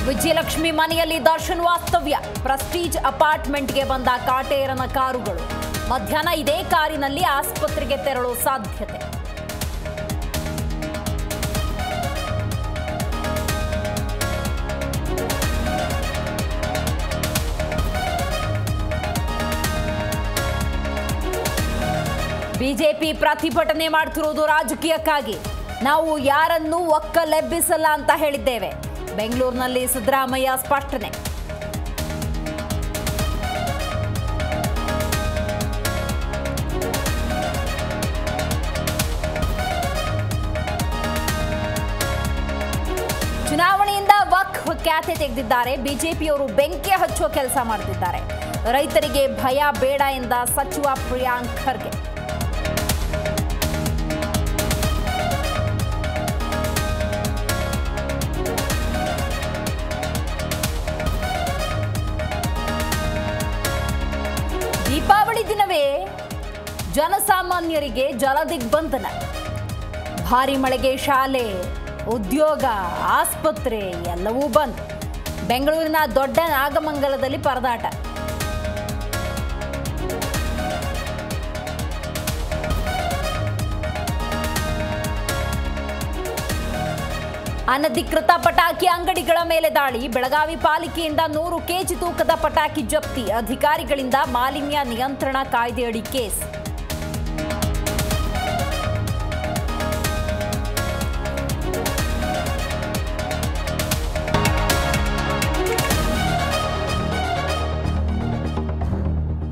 ವಿಜಯಲಕ್ಷ್ಮಿ ಮನೆಯಲ್ಲಿ ದರ್ಶನ್ ವಾಸ್ತವ್ಯ ಪ್ರೆಸ್ಟೀಜ್ ಅಪಾರ್ಟ್ಮೆಂಟ್ಗೆ ಬಂದ ಕಾಟೇರನ ಕಾರುಗಳು ಮಧ್ಯಾಹ್ನ ಇದೇ ಕಾರಿನಲ್ಲಿ ಆಸ್ಪತ್ರೆಗೆ ತೆರಳೋ ಸಾಧ್ಯತೆ ಬಿಜೆಪಿ ಪ್ರತಿಭಟನೆ ಮಾಡ್ತಿರೋದು ರಾಜಕೀಯಕ್ಕಾಗಿ ನಾವು ಯಾರನ್ನೂ ಒಕ್ಕಲೆಬ್ಬಿಸಲ್ಲ ಅಂತ ಹೇಳಿದ್ದೇವೆ ಬೆಂಗಳೂರಿನಲ್ಲಿ ಸಿದ್ದರಾಮಯ್ಯ ಸ್ಪಷ್ಟನೆ ಚುನಾವಣೆಯಿಂದ ವಕ್ಫ್ ಖ್ಯಾತೆ ತೆಗೆದಿದ್ದಾರೆ ಬಿಜೆಪಿಯವರು ಬೆಂಕಿ ಹಚ್ಚುವ ಕೆಲಸ ಮಾಡ್ತಿದ್ದಾರೆ ರೈತರಿಗೆ ಭಯ ಬೇಡ ಎಂದ ಸಚಿವ ಪ್ರಿಯಾಂಕ್ ಖರ್ಗೆ ದೀಪಾವಳಿ ದಿನವೇ ಜನಸಾಮಾನ್ಯರಿಗೆ ಜಲದಿಗ್ಬಂಧನ ಭಾರಿ ಮಳೆಗೆ ಶಾಲೆ ಉದ್ಯೋಗ ಆಸ್ಪತ್ರೆ ಎಲ್ಲವೂ ಬಂದ್ ಬೆಂಗಳೂರಿನ ದೊಡ್ಡ ನಾಗಮಂಗಲದಲ್ಲಿ ಪರದಾಟ ಅನಧಿಕೃತ ಪಟಾಕಿ ಅಂಗಡಿಗಳ ಮೇಲೆ ದಾಳಿ ಬೆಳಗಾವಿ ಪಾಲಿಕೆಯಿಂದ ನೂರು ಕೆಜಿ ತೂಕದ ಪಟಾಕಿ ಜಪ್ತಿ ಅಧಿಕಾರಿಗಳಿಂದ ಮಾಲಿನ್ಯ ನಿಯಂತ್ರಣ ಕಾಯ್ದೆಯಡಿ ಕೇಸ್